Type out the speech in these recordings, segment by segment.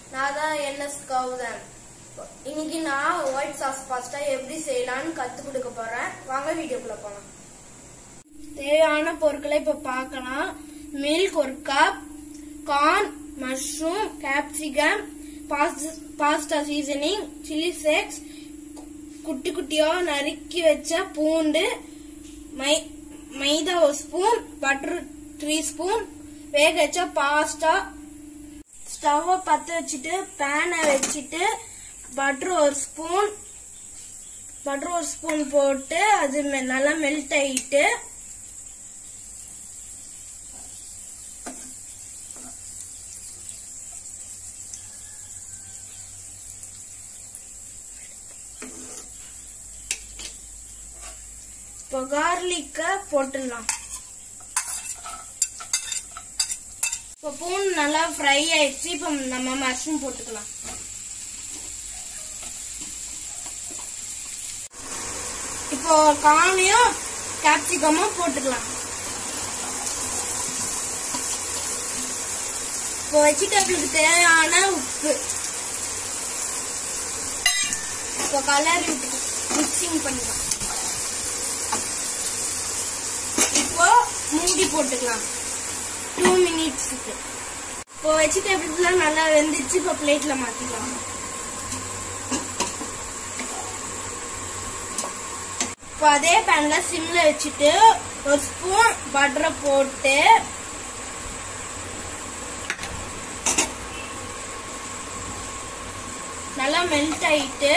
நான் தான் என்எஸ் கௌதம் இன்னைக்கு நான் ஒயிட் சாஸ் பாஸ்தா எப்படி செய்யலாம்னு கத்து கொடுக்க போறேன் வாங்க வீடியோக்குள்ள போலாம் தேவையான பொருட்களை இப்ப பார்க்கலாம் மில்க் ஒரு cup corn mushroom capsicum pasta seasoning chilli flakes குட்டி குட்டியா நறுக்கி வச்ச பூண்டு மை மைதா ஒரு ஸ்பூன் பட்டர் த்ரீ ஸ்பூன் வேக வச்ச பாஸ்தா ஸ்டவ்வை பற்ற வச்சுட்டு பேனை வச்சுட்டு பட்டர் ஒரு ஸ்பூன் பட்டர் ஒரு ஸ்பூன் போட்டு அது மெ- நல்லா மெல்ட் ஆயிட்டு இப்போ கார்லிக்க போட்டுடலாம் இப்போ பூண்டு நல்லா ஃப்ரை ஆயிடுச்சு இப்போ நம்ம மஷ்ரூம் போட்டுக்கலாம் இப்போ கார்னையும் கேப்சிகமும் போட்டுக்கலாம் இப்போ வெஜிடபிளுக்கு தேவையான உப்பு இப்போ கலர் மிக்சிங் பண்ணிக்கலாம் இப்போ மூடி போட்டுக்கலாம் டூ மினிட்ஸுக்கு இப்போ வெஜிடபிள்ஸ்லாம் நல்லா வெந்துச்சு இப்போ பிளேட்ல மாத்திக்கலாம் இப்போ அதே பேன்ல சிம்ல வச்சுட்டு ஒரு ஸ்பூன் பட்டரை போட்டு நல்லா மெல்ட் ஆயிட்டு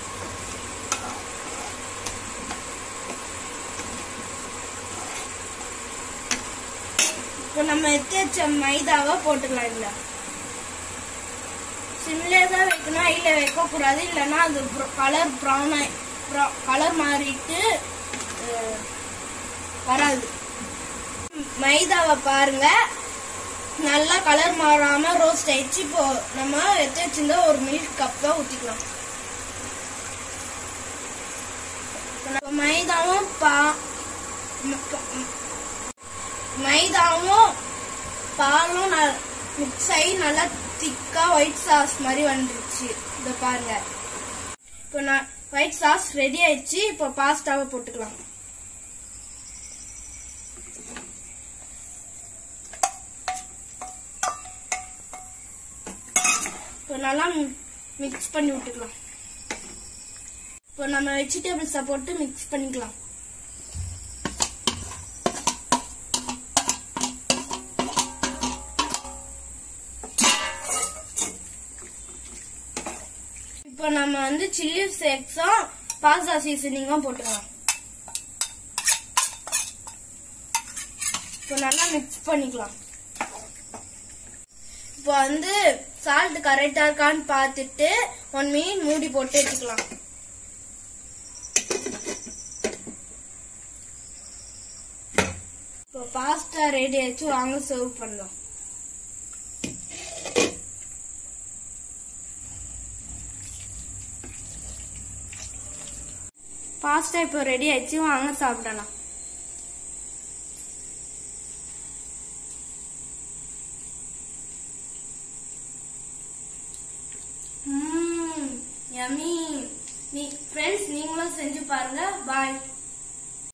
இப்போ நம்ம எடுத்து வச்ச மைதாவை போட்டுக்கலாம் இதுல சிம்லே தான் வைக்கணும் ஹைல வைக்க கூடாது இல்லைன்னா அது கலர் ப்ரௌன் கலர் மாறிட்டு அஹ், வராது மைதாவை பாருங்க நல்லா கலர் மாறாம ரோஸ்ட் ஆயிடுச்சு இப்போ நம்ம எடுத்து வச்சிருந்த ஒரு மில்க் கப்பை ஊத்திக்கலாம் இப்போ நம்ம மைதாவும் பா ம- மைதாவும் பாலும் மிக்ஸ் ஆகி நல்லா திக்கா ஒயிட் சாஸ் மாதிரி வந்துருச்சு இத பாருங்க இப்போ நான் ஒயிட் சாஸ் ரெடி ஆயிடுச்சு இப்போ பாஸ்தாவை போட்டுக்கலாம் இப்போ நல்லா மிக்ஸ் பண்ணி விட்டுக்கலாம் இப்போ நம்ம வெஜிடபிள்ஸை போட்டு மிக்ஸ் பண்ணிக்கலாம் இப்போ நம்ம வந்து சில்லி ஃபிளேக்ஸும் பாஸ்தா சீசனிங்கும் போட்டுக்கலாம் இப்போ நல்லா மிக்ஸ் பண்ணிக்கலாம் இப்போ வந்து சால்ட் கரெக்டா இருக்கான்னு பார்த்துட்டு ஒன் மினிட் மூடி போட்டு எடுத்துக்கலாம் இப்போ பாஸ்தா ரெடி ஆயிடுச்சு வாங்க சர்வ் பண்ணலாம் பாஸ்தா இப்போ ரெடி ஆயிடுச்சு வாங்க சாப்பிடலாம் யமி நீ ஃப்ரெண்ட்ஸ் நீங்களும் செஞ்சு பாருங்க பாய்